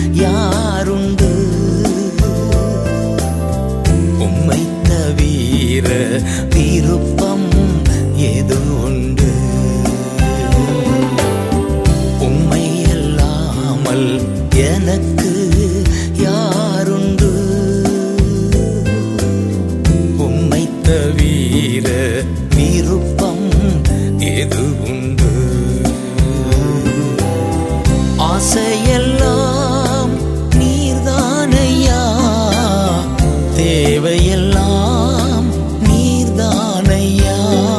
யாருண்டு உம்மை தவிர விருப்பம் எது உண்டு உம்மை அல்லாமல் எனக்கு யாருண்டு உம்மை தவிர விருப்பம் எது உண்டு ஆசையெல்லாம் நீர்தானையா தேவையெல்லாம் நீர்தானையா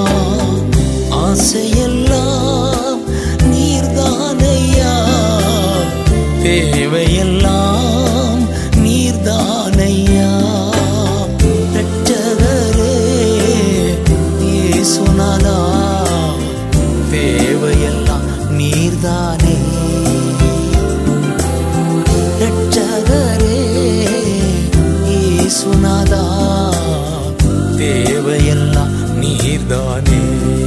ஆசையெல்லாம் நீர்தானையா தேவையெல்லாம் நீர்தானையா ரட்சகரே இயேசுநாதா தேவையெல்லாம் நீர்தானே ரட்சகரே இயேசுநாதா தேவையெல்லாம் நீர்தானே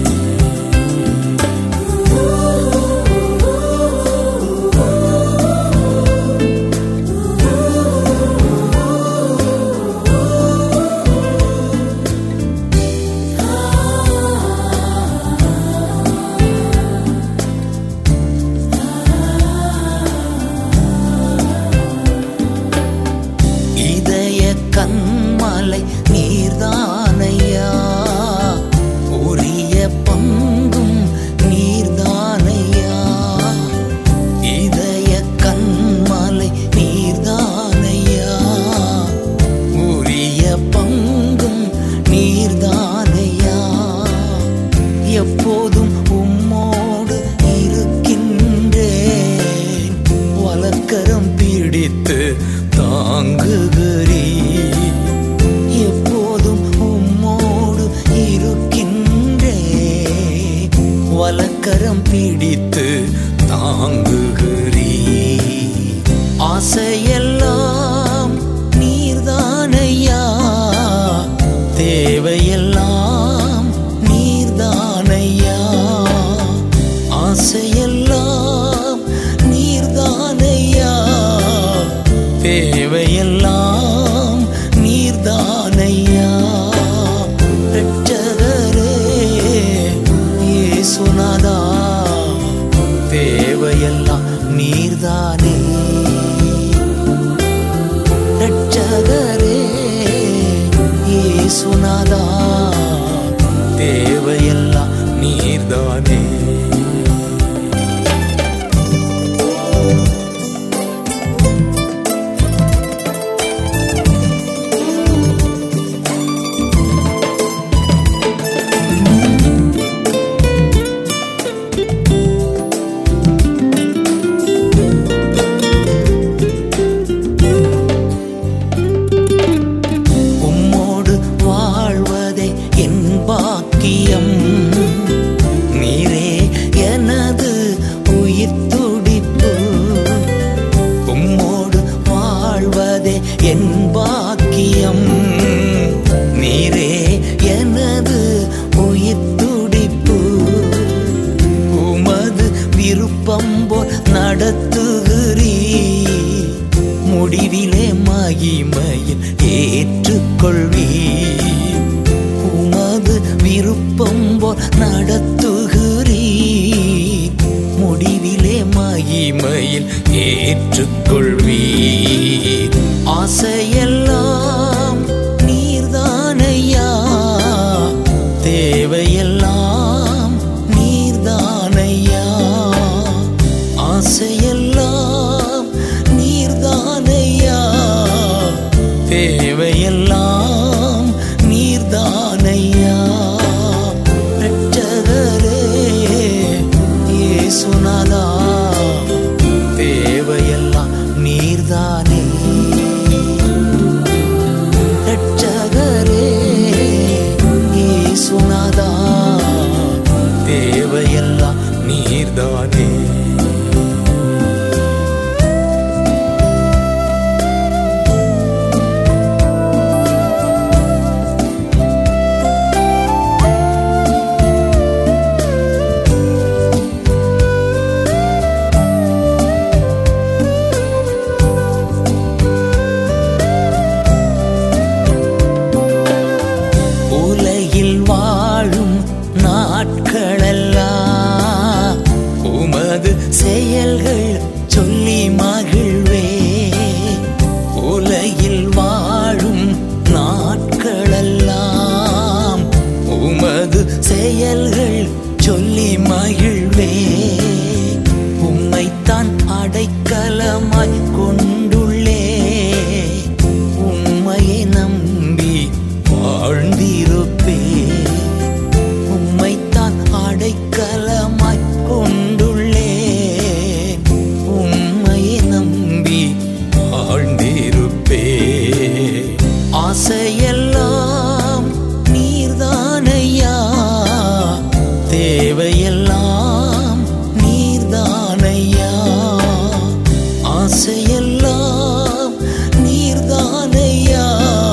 இதய கண்மலை நீர்தானையா உரிய பங்கும் நீர்தானையா இதய கண்மலை நீர்தானையா உரிய பங்கும் நீர்தானையா எப்போதும் உம்மோடு இருக்கின்றேன் வலக்கரம் பிடித்து தாங்குகிறீ எப்போதும் உம்மோடு இருக்கின்றே வலக்கரம் பிடித்து தாங்குகிறீ ஆசையெல்லாம் நீர்தானையா தேவையெல்லாம் நீர்தானையா ஆசையெல்லாம் நீர்தானையா தேவையெல்லாம் நீர்தானையா ரட்சகரே இயேசுநாதா தேவையெல்லாம் நீர்தானே ரட்சகரே இயேசுநாதா தேவையெல்லாம் நீர்தானே உம்மோடு வாழ்வதே என் பாக்கியம் நீரே எனது உயிர் துடிப்பு உம்மோடு வாழ்வதே என் பாக்கியம் நீரே எனது உயிர் துடிப்பு உமது விருப்பம் போல் நடத்துகிறீ முடிவிலே மகிமையில் ஏற்றுக்கொள்வீ உமது விருப்பம் போல் நடத்துகிறீ முடிவிலே மகிமையில் ஏற்றுக்கொள்வீ ஆசையெல்லாம் நீர்தானையா தேவையெல்லாம் நீர்தானையா ஆசையெல்லாம் நீர்தானையா தேவையெல்லாம் நீர்தானையா ரட்சகரே இயேசுநாதா தேவையெல்லாம் நீர்தானே ரட்சகரே இயேசுநாதா தேவையெல்லாம் நீர்தானே மகிழ்வே உலகில் வாழும் நாட்களெல்லாம் உமது செயல்கள் சொல்லி மகிழ்வே உம்மைத்தான் அடைக்கலமாய் கொண்டுள்ளே உம்மையை நம்பி வாழ்ந்திருப்பே உம்மைத்தான் அடைக்கலமாய் கொண்டுள்ளே உம்மையை நம்பி வாழ்ந்திருப்பே ஆசையெல்லாம் நீர்தானையா தேவையெல்லாம் நீர்தானையா ஆசையெல்லாம் நீர்தானையா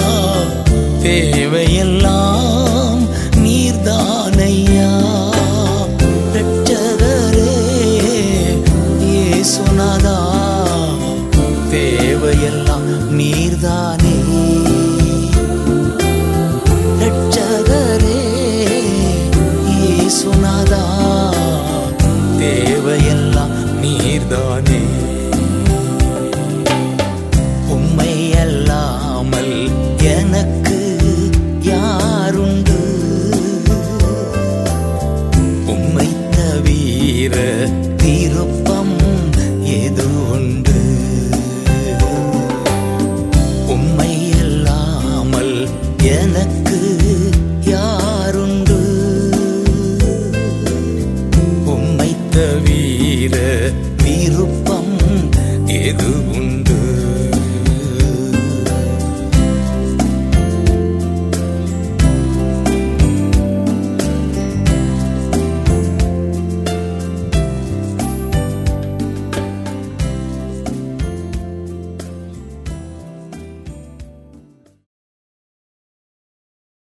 தேவையெல்லாம் நீர்தானையா ரட்சகரே இயேசுநாதா தேவையெல்லாம் நீர்தானே ரட்சகரே இயேசுநாதா தேவையெல்லாம் நீர்தானே உம்மை அல்லாமல் எனக்கு யாருண்டு உம்மை தவிர விருப்பம் எது உண்டு உம்மை அல்லாமல் எனக்கு யாருண்டு உம்மை தவிர விருப்பம் எது உண்டு